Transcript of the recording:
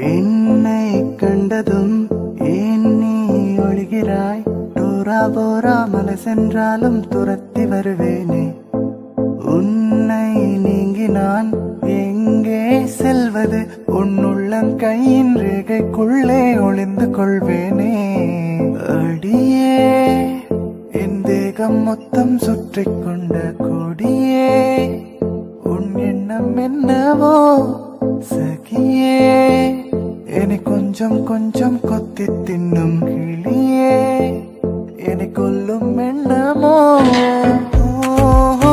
என்னை கண்டதும் ஏன் நீ ஒழிகிறாய் டோரா போரா மலை சென்றாலும் துரத்தி வருவேனே உன்னை நீங்கி நான் எங்கே செல்வது உன்னுள்ளம் கையின் ரேகைக்குள்ளே ஒளிந்து கொள்வேனே அடியே என் தேகம் மொத்தம் சுற்றி கொண்ட கொடியே உன் எண்ணம் என்னவோ சகியே என்னை கொஞ்சம் கொஞ்சம் கொத்தி தின்னும் கிளியே என்னை கொல்லும் எண்ணமோ ஓ